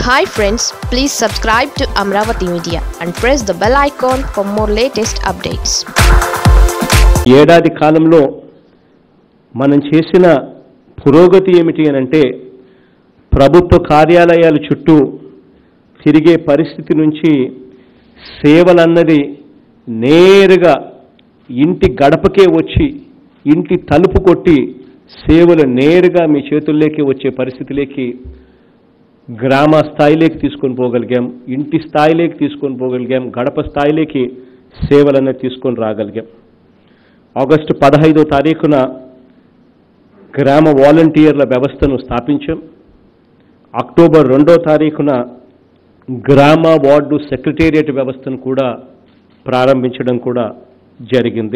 hi friends please subscribe to Amaravati media and press the bell icon for more latest updates ఏడాది కాలంలో మనం చేసిన పురోగతి ఏమిటి అని అంటే ప్రభుత్వ కార్యాలయాల చుట్టూ తిరిగే పరిస్థితి నుంచి సేవలన్నది నేరుగా ఇంటి గడపకే వచ్చి ఇంటి తలుపు కొట్టి సేవలు నేరుగా మీ చేతుల్లోకి వచ్చే పరిస్థితిలోకి గ్రామ స్థాయిలోకి తీసుకొని పోగలిగాం ఇంటి స్థాయిలోకి తీసుకొని పోగలిగాం గడప స్థాయిలోకి సేవలన్నీ తీసుకొని రాగలిగాం ఆగస్టు పదహైదో తారీఖున గ్రామ వాలంటీర్ల వ్యవస్థను స్థాపించాం అక్టోబర్ రెండో తారీఖున గ్రామ వార్డు సెక్రటేరియట్ వ్యవస్థను కూడా ప్రారంభించడం కూడా జరిగింది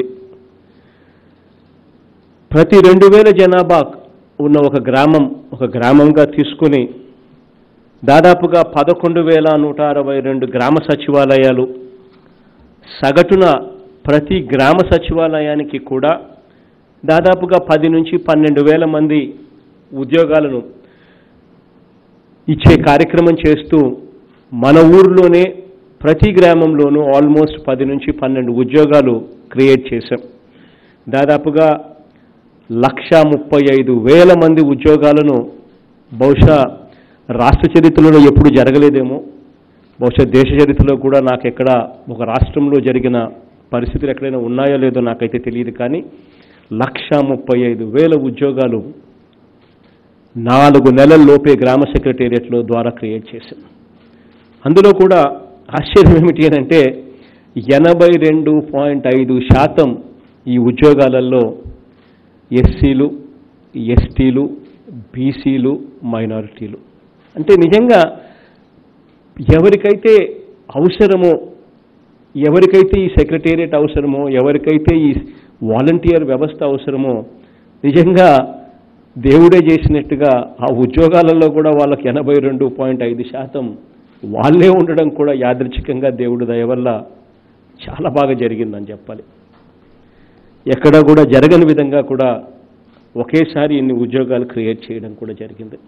ప్రతి రెండు వేల జనాభా ఉన్న ఒక గ్రామం ఒక గ్రామంగా తీసుకుని దాదాపుగా పదకొండు వేల నూట అరవై రెండు గ్రామ సచివాలయాలు సగటున ప్రతి గ్రామ సచివాలయానికి కూడా దాదాపుగా పది నుంచి పన్నెండు వేల మంది ఉద్యోగాలను ఇచ్చే కార్యక్రమం చేస్తూ మన ఊర్లోనే ప్రతి గ్రామంలోనూ ఆల్మోస్ట్ పది నుంచి పన్నెండు ఉద్యోగాలు క్రియేట్ చేశాం దాదాపుగా లక్ష ముప్పై ఐదు వేల మంది ఉద్యోగాలను బహుశా రాష్ట్ర చరిత్రలో ఎప్పుడు జరగలేదేమో బహుశా దేశ చరిత్రలో కూడా నాకు ఎక్కడ ఒక రాష్ట్రంలో జరిగిన పరిస్థితులు ఎక్కడైనా ఉన్నాయో లేదో నాకైతే తెలియదు కానీ లక్ష ముప్పై ఐదు వేల ఉద్యోగాలు నాలుగు నెలల లోపే గ్రామ సెక్రటేరియట్లో ద్వారా క్రియేట్ చేశాం అందులో కూడా ఆశ్చర్యం ఏమిటి అని అంటే ఎనభై రెండు పాయింట్ ఐదు శాతం ఈ ఉద్యోగాలలో ఎస్సీలు ఎస్టీలు బీసీలు మైనారిటీలు అంటే నిజంగా ఎవరికైతే అవసరమో ఎవరికైతే ఈ సెక్రటేరియట్ అవసరమో ఎవరికైతే ఈ వాలంటీర్ వ్యవస్థ అవసరమో నిజంగా దేవుడే చేసినట్టుగా ఆ ఉద్యోగాలలో కూడా వాళ్ళకి ఎనభై రెండు పాయింట్ ఐదు శాతం వాళ్ళే ఉండడం కూడా యాదృచ్ఛికంగా దేవుడి దయ వల్ల చాలా బాగా జరిగిందని చెప్పాలి ఎక్కడా కూడా జరగని విధంగా కూడా ఒకేసారి ఇన్ని ఉద్యోగాలు క్రియేట్ చేయడం కూడా జరిగింది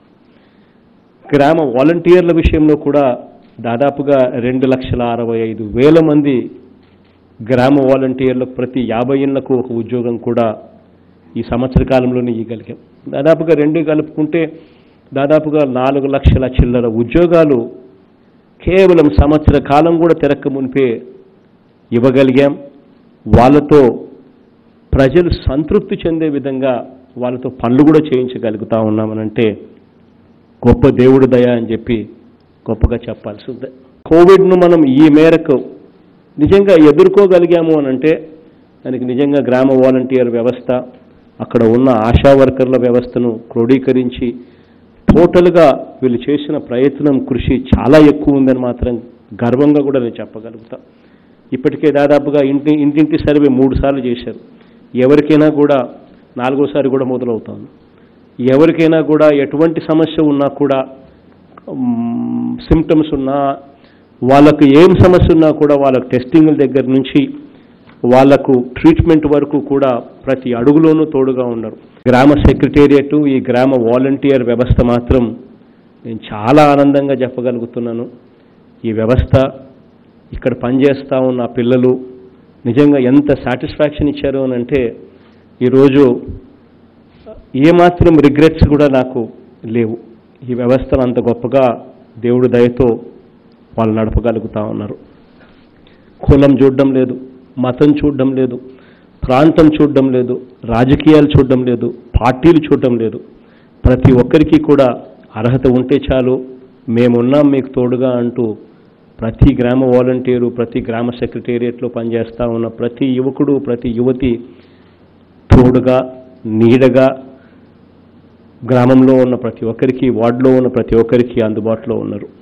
గ్రామ వాలంటీర్ల విషయంలో కూడా దాదాపుగా రెండు లక్షల అరవై ఐదు వేల మంది గ్రామ వాలంటీర్లకు ప్రతి యాభై ఇళ్లకు ఒక ఉద్యోగం కూడా ఈ సంవత్సర కాలంలోనే ఇవ్వగలిగాం దాదాపుగా రెండు కలుపుకుంటే దాదాపుగా నాలుగు లక్షల చిల్లర ఉద్యోగాలు కేవలం సంవత్సర కాలం కూడా తిరక్క మునిపే ఇవ్వగలిగాం వాళ్ళతో ప్రజలు సంతృప్తి చెందే విధంగా వాళ్ళతో పనులు కూడా చేయించగలుగుతా ఉన్నామనంటే గొప్ప దేవుడి దయ అని చెప్పి గొప్పగా చెప్పాల్సి ఉంది కోవిడ్ను మనం ఈ మేరకు నిజంగా ఎదుర్కోగలిగాము అని అంటే దానికి నిజంగా గ్రామ వాలంటీర్ వ్యవస్థ అక్కడ ఉన్న ఆశా వర్కర్ల వ్యవస్థను క్రోడీకరించి టోటల్గా వీళ్ళు చేసిన ప్రయత్నం కృషి చాలా ఎక్కువ ఉందని మాత్రం గర్వంగా కూడా నేను చెప్పగలుగుతా ఇప్పటికే దాదాపుగా ఇంటి ఇంటింటి సర్వే మూడు సార్లు చేశారు ఎవరికైనా కూడా నాలుగోసారి కూడా మొదలవుతోంది ఎవరికైనా కూడా ఎటువంటి సమస్య ఉన్నా కూడా సిమ్టమ్స్ ఉన్నా వాళ్ళకు ఏం సమస్య ఉన్నా కూడా వాళ్ళకు టెస్టింగ్ల దగ్గర నుంచి వాళ్లకు ట్రీట్మెంట్ వరకు కూడా ప్రతి అడుగులోనూ తోడుగా ఉన్నారు గ్రామ సెక్రటేరియట్ ఈ గ్రామ వాలంటీర్ వ్యవస్థ మాత్రం నేను చాలా ఆనందంగా చెప్పగలుగుతున్నాను ఈ వ్యవస్థ ఇక్కడ పనిచేస్తూ ఉన్న పిల్లలు నిజంగా ఎంత సాటిస్ఫాక్షన్ ఇచ్చారు అని అంటే ఈరోజు ఏమాత్రం రిగ్రెట్స్ కూడా నాకు లేవు ఈ వ్యవస్థను అంత గొప్పగా దేవుడి దయతో వాళ్ళు నడపగలుగుతా ఉన్నారు కులం చూడడం లేదు మతం చూడడం లేదు ప్రాంతం చూడడం లేదు రాజకీయాలు చూడడం లేదు పార్టీలు చూడడం లేదు ప్రతి ఒక్కరికి కూడా అర్హత ఉంటే చాలు మేమున్నాం మీకు తోడుగా అంటూ ప్రతి గ్రామ వాలంటీరు ప్రతి గ్రామ సెక్రటేరియట్లో పనిచేస్తూ ఉన్న ప్రతి యువకుడు ప్రతి యువతి తోడుగా నీడగా గ్రామంలో ఉన్న ప్రతి ఒక్కరికి వార్డులో ఉన్న ప్రతి ఒక్కరికి అందుబాటులో ఉన్నారు